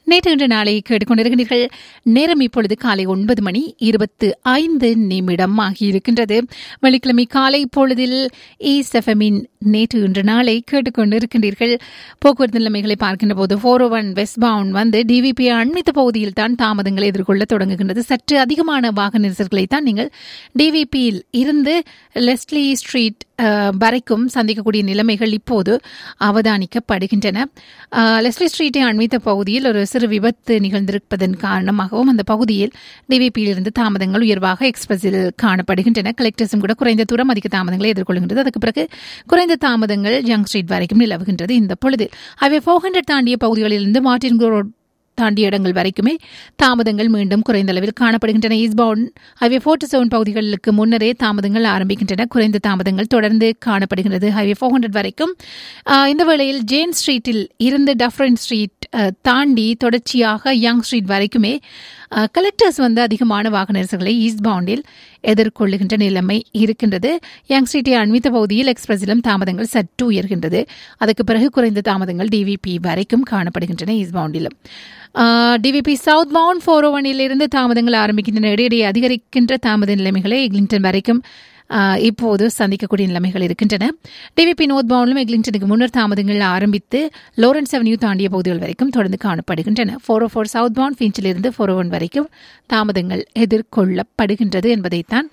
நேற்று இன்று நாளை கேட்டுக்கொண்டிருக்கிறீர்கள் நேரம் இப்பொழுது காலை ஒன்பது மணி இருபத்து ஐந்து நிமிடம் ஆகியிருக்கின்றது வெள்ளிக்கிழமை காலை பொழுதில் ஈஸ்எஃப்எம்மின் நேற்று இன்று நாளை கேட்டுக்கொண்டிருக்கின்றீர்கள் போக்குவரத்து நிலைமைகளை பார்க்கின்ற போது ஃபோர் ஒன் வெஸ்ட் பவுண்ட் வந்து டிவிபி அண்மித்த பகுதியில் தான் தாமதங்களை எதிர்கொள்ள தொடங்குகின்றது சற்று அதிகமான வாகன நெரிசல்களை தான் நீங்கள் டிவிபியில் இருந்து லெஸ்லி ஸ்ட்ரீட் அஹ், வரைக்கும் சந்திக்கக்கூடிய நிலைமைகள் இப்போது அவதானிக்கப்படுகின்றன அஹ், லெஸ்லி ஸ்ட்ரீட்டை அண்மித்த பகுதியில் ஒரு சிறு விபத்து நிகழ்ந்திருப்பதன் காரணமாகவும் அந்த பகுதியில் டிவிபியில் இருந்து தாமதங்கள் உயர்வாக எக்ஸ்பிரஸில் காணப்படுகின்றன கலெக்டர்ஸும் கூட குறைந்த தூரம் அதிக தாமதங்களை எதிர்கொள்கின்றது அதுக்கு பிறகு குறைந்த தாமதங்கள் யங் ஸ்ட்ரீட் வரைக்கும் நிலவுகின்றது இந்த பொழுது அவை ஃபோர் ஹண்ட்ரட் தாண்டிய பகுதிகளிலிருந்து மார்டின் ரோட் தாண்டிய இடங்கள் வரைக்குமே தாமதங்கள் மீண்டும் குறைந்த அளவில் காணப்படுகின்றன ஈஸ்பவுண்ட் ஹைவே ஃபோர்ட்டி செவன் பகுதிகளுக்கு முன்னரே தாமதங்கள் ஆரம்பிக்கின்றன குறைந்த தாமதங்கள் தொடர்ந்து காணப்படுகின்றது ஹைவே ஃபோர் ஹண்ட்ரட் வரைக்கும் ஆஹ், இந்த வேளையில் ஜேன் ஸ்ட்ரீட்டில் இருந்து டஃப்ரன் ஸ்ட்ரீட் ஆஹ், தாண்டி தொடர்ச்சியாக யங் ஸ்ட்ரீட் வரைக்குமே கலெக்டர்ஸ் வந்து அதிகமான வாகன நெரிசல்களை ஈஸ்ட் பவுண்டில் எதிர்கொள்ளுகின்ற நிலைமை இருக்கின்றது யங் ஸ்ட்ரீட்டை அண்மித்த பகுதியில் எக்ஸ்பிரஸிலும் தாமதங்கள் சற்று உயர்கின்றது அதுக்கு பிறகு குறைந்த தாமதங்கள் டிவிபி வரைக்கும் காணப்படுகின்றன ஈஸ்ட் பவுண்டிலும் டிவிபி சவுத் பவுண்ட் ஃபோர் ஒனில் இருந்து தாமதங்கள் ஆரம்பிக்கின்றன இடையிடையே அதிகரிக்கின்ற தாமத நிலைமைகளை எக்லிங்டன் வரைக்கும் ஆஹ், இப்போது சந்திக்கக்கூடிய நிலைமைகள் இருக்கின்றன டிவிபி நோர்த் பவுண்டிலும் எக்லிங்டனுக்கு முன்னர் தாமதங்கள் ஆரம்பித்து லோரன்ஸ் அவென்யூ தாண்டிய பகுதிகள் வரைக்கும் தொடர்ந்து காணப்படுகின்றன four oh four southbound ஃபிஞ்சிலிருந்து ஃபோர் ஒன் வரைக்கும் தாமதங்கள் எதிர்கொள்ளப்படுகின்றது என்பதைத்தான்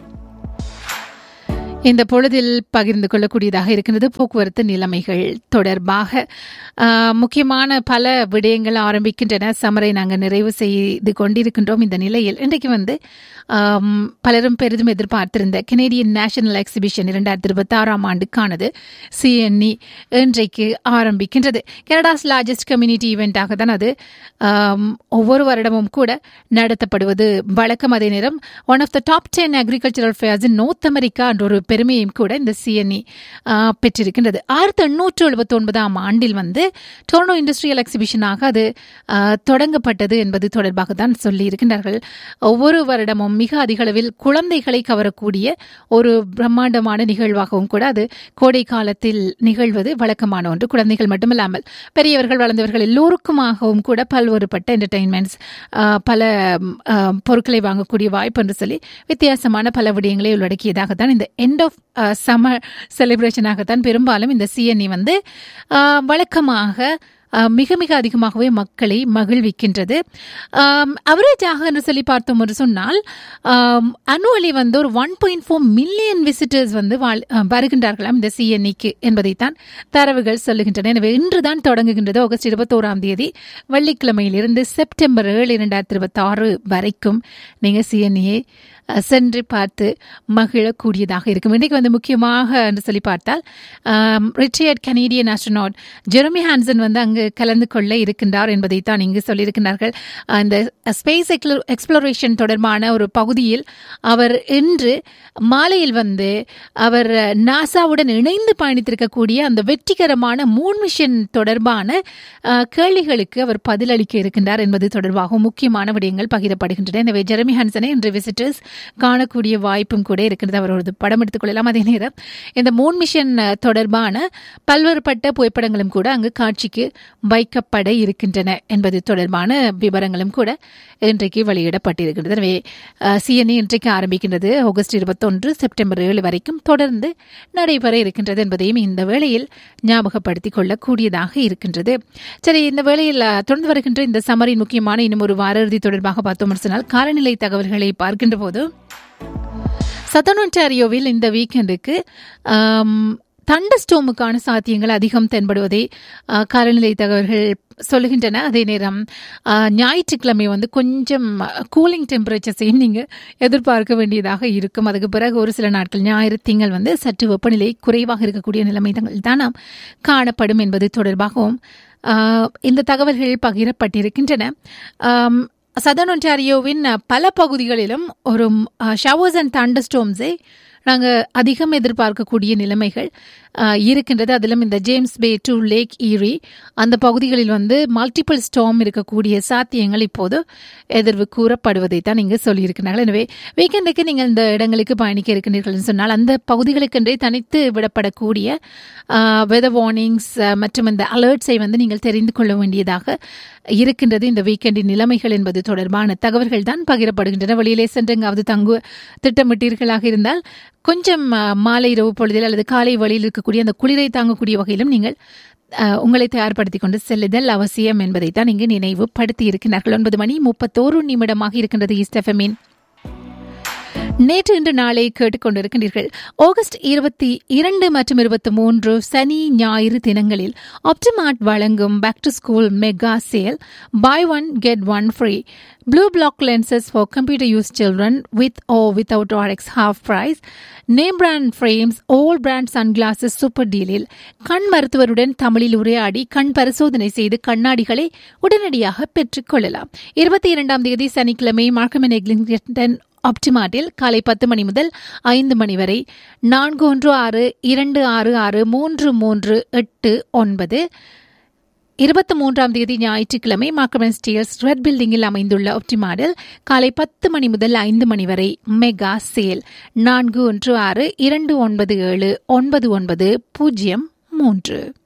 இந்த பொழுதில் பகிர்ந்து கொள்ளக்கூடியதாக இருக்கின்றது போக்குவரத்து நிலைமைகள் தொடர்பாக ஆஹ், முக்கியமான பல விடயங்கள் ஆரம்பிக்கின்றன சமரை நாங்கள் நிறைவு செய்து கொண்டிருக்கின்றோம் இந்த நிலையில் இன்றைக்கு வந்து ஆம், பலரும் பெரிதும் எதிர்பார்த்திருந்த கெனேடியன் நேஷனல் எக்ஸிபிஷன் இரண்டாயிரத்தி இருபத்தி ஆறாம் ஆண்டுக்கானது சிஎன்இ இன்றைக்கு ஆரம்பிக்கின்றது கனடாஸ் லார்ஜஸ்ட் கம்யூனிட்டி ஈவெண்ட்டாக தான் அது ஆம், ஒவ்வொரு வருடமும் கூட நடத்தப்படுவது வழக்கம் அதே நேரம் one of the top ten agricultural fairs in North America என்ற ஒரு பெருமையும் கூட இந்த சிஎன்இ பெற்றிருக்கின்றது ஆயிரத்தி எண்ணூற்று எழுபத்தி ஒன்பதாம் ஆண்டில் வந்து டொர்னோ இண்டஸ்ட்ரியல் எக்ஸிபிஷனாக அது ஆ, தொடங்கப்பட்டது என்பது தொடர்பாக தான் சொல்லி இருக்கின்றார்கள் ஒவ்வொரு வருடமும் மிக அதிக அளவில் குழந்தைகளை கவரக்கூடிய ஒரு பிரம்மாண்டமான நிகழ்வாகவும் கூட அது கோடை காலத்தில் நிகழ்வது வழக்கமான ஒன்று குழந்தைகள் மட்டுமில்லாமல் பெரியவர்கள் வளர்ந்தவர்கள் எல்லோருக்குமாகவும் கூட பல்வேறுபட்ட என்டர்டெயின்மெண்ட்ஸ் பல ம், ஆ, பொருட்களை வாங்கக்கூடிய வாய்ப்பு என்று சொல்லி வித்தியாசமான பல விடயங்களை உள்ளடக்கியதாக தான் இந்த எண்ட் ஆஃப் சம்மர் செலிப்ரேஷனாகத்தான் பெரும்பாலும் இந்த சிஎன்இ வந்து ஆ, வழக்கமாக ஆ, மிக மிக அதிகமாகவே மக்களை மகிழ்விக்கின்றது அவரேஜாக என்று சொல்லி பார்த்தோம் என்று சொன்னால் அனுவலி வந்து ஒரு one point four million visitors வந்து வாழ்- ஆ, வருகின்றார்களாம் இந்த சிஎன்இக்கு என்பதைத்தான் தரவுகள் சொல்லுகின்றன எனவே இன்றுதான் தொடங்குகின்றது ஆகஸ்ட் இருபத்தோராம் தேதி வெள்ளிக்கிழமையிலிருந்து செப்டம்பர் ஏழு இரண்டாயிரத்தி இருபத்தி ஆறு வரைக்கும் நீங்க சிஎன்இயை சென்று பார்த்து மகிழக்கூடியதாக இருக்கும் இன்றைக்கு வந்து முக்கியமாக என்று சொல்லி பார்த்தால் retired Canadian astronaut Jeremy Hansen வந்து அங்கு கலந்து கொள்ள இருக்கின்றார் என்பதைத்தான் இங்கு சொல்லியிருக்கிறார்கள் அந்த ஸ்பேஸ் எக்ஸ்ப்ளோரேஷன் தொடர்பான ஒரு பகுதியில் அவர் இன்று மாலையில் வந்து அவர் நாசாவுடன் இணைந்து பயணித்திருக்கக்கூடிய அந்த வெற்றிகரமான மூன் மிஷன் தொடர்பான அஹ், கேள்விகளுக்கு அவர் பதிலளிக்க இருக்கின்றார் என்பது தொடர்பாக முக்கியமான விடயங்கள் பகிரப்படுகின்றன எனவே ஜெரமி ஹான்சனை இன்று விசிட்டர்ஸ் காணக்கூடிய வாய்ப்பும் கூட இருக்கிறது அவர் ஒரு படம் எடுத்துக் கொள்ளலாம் அதே நேரம் இந்த மூன் மிஷன் அஹ், தொடர்பான பல்வேறுபட்ட புகைப்படங்களும் கூட அங்கு காட்சிக்கு வைக்கப்பட இருக்கின்றன என்பது தொடர்பான விவரங்களும் கூட இன்றைக்கு வெளியிடப்பட்டிருக்கின்றது எனவே சிஎன்இ இன்றைக்கு ஆரம்பிக்கின்றது ஆகஸ்ட் இருபத்தொன்று செப்டம்பர் ஏழு வரைக்கும் தொடர்ந்து நடைபெற இருக்கின்றது என்பதையும் இந்த வேளையில் ஞாபகப்படுத்திக் கொள்ளக்கூடியதாக இருக்கின்றது சரி இந்த வேளையில் அஹ், தொடர்ந்து வருகின்ற இந்த சமரின் முக்கியமான இன்னும் ஒரு வார இறுதி தொடர்பாக பார்த்தோம் என்று சொன்னால் காலநிலை தகவல்களை பார்க்கின்ற போது சதன் ஒன்டாரியோவில் இந்த வீக்கெண்டுக்கு தண்டஸ்டோமுக்கான சாத்தியங்கள் அதிகம் தென்படுவதை ஆ, காலநிலை தகவல்கள் சொல்லுகின்றன அதே நேரம் ஆ, ஞாயிற்றுக்கிழமை வந்து கொஞ்சம் கூலிங் டெம்பரேச்சர்ஸையும் நீங்கள் எதிர்பார்க்க வேண்டியதாக இருக்கும் அதுக்கு பிறகு ஒரு சில நாட்கள் ஞாயிறு திங்கள் வந்து சற்று வெப்பநிலை குறைவாக இருக்கக்கூடிய நிலைமைகள் தான் நாம் காணப்படும் என்பது தொடர்பாகவும் ஆ, இந்த தகவல்கள் பகிரப்பட்டிருக்கின்றன ஆம், சதன் ஒன்டாரியோவின் பல பகுதிகளிலும் ஒரு ஷவர்ஸ் அண்ட் தண்டர்ஸ்டோம்ஸை நாங்கள் அதிகம் எதிர்பார்க்கக்கூடிய நிலைமைகள் ஆஹ், இருக்கின்றது அதிலும் இந்த James Bay to Lake Erie அந்த பகுதிகளில் வந்து மல்டிபிள் ஸ்டாம் இருக்கக்கூடிய சாத்தியங்கள் இப்போது எதிர்வு கூறப்படுவதை தான் இங்கு சொல்லியிருக்கிறார்கள் எனவே வீக்கெண்டுக்கு நீங்கள் இந்த இடங்களுக்கு பயணிக்க இருக்கின்றீர்கள் சொன்னால் அந்த பகுதிகளுக்கென்றே தனித்து விடப்படக்கூடிய வெதர் வார்னிங்ஸ் மற்றும் இந்த அலர்ட்ஸை வந்து நீங்கள் தெரிந்து கொள்ள வேண்டியதாக இருக்கின்றது இந்த வீக்கெண்டின் நிலைமைகள் என்பது தொடர்பான தகவல்கள் தான் பகிரப்படுகின்றன வெளியிலே சென்று எங்காவது தங்கு திட்டமிட்டீர்களாக இருந்தால் கொஞ்சம் அஹ், மாலை இரவு பொழுதில் அல்லது காலை வழியில் இருக்கக்கூடிய அந்த குளிரை தாங்கக்கூடிய வகையிலும் நீங்கள் அஹ், உங்களை தயார்படுத்திக் கொண்டு செல்லுதல் அவசியம் என்பதை தான் இங்கு நினைவுபடுத்தி இருக்கிறார்கள் ஒன்பது மணி முப்பத்தோரு நிமிடமாக இருக்கின்றது ஈஸ்டெஃபமின் நேற்று இன்று நாளை கேட்டுக்கொண்டிருக்கின்றீர்கள் ஆகஸ்ட் இருபத்தி இரண்டு மற்றும் இருபத்தி மூன்று சனி ஞாயிறு தினங்களில் ஆப்டிமார்ட் வழங்கும் back to school mega sale buy one get one free blue black lenses for computer use children with or without Rx half price name brand frames all brand sunglasses super டீலில் கண் மருத்துவருடன் தமிழில் உரையாடி கண் பரிசோதனை செய்து கண்ணாடிகளை உடனடியாக பெற்றுக் கொள்ளலாம் இருபத்தி இரண்டாம் தேதி சனிக்கிழமை மார்க்கமன் எக்லிங்டன் ஆப்டிமார்ட்டில் காலை பத்து மணி முதல் ஐந்து மணி வரை நான்கு ஒன்று ஆறு இரண்டு ஆறு ஆறு மூன்று மூன்று எட்டு ஒன்பது இருபத்தி மூன்றாம் தேதி ஞாயிற்றுக்கிழமை மார்க்கமன் ஸ்டீல்ஸ் ரெட் பில்டிங்கில் அமைந்துள்ள ஆப்டிமார்ட்டில் காலை பத்து மணி முதல் ஐந்து மணி வரை மெகா சேல் நான்கு ஒன்று ஆறு இரண்டு ஒன்பது ஏழு ஒன்பது ஒன்பது பூஜ்ஜியம் மூன்று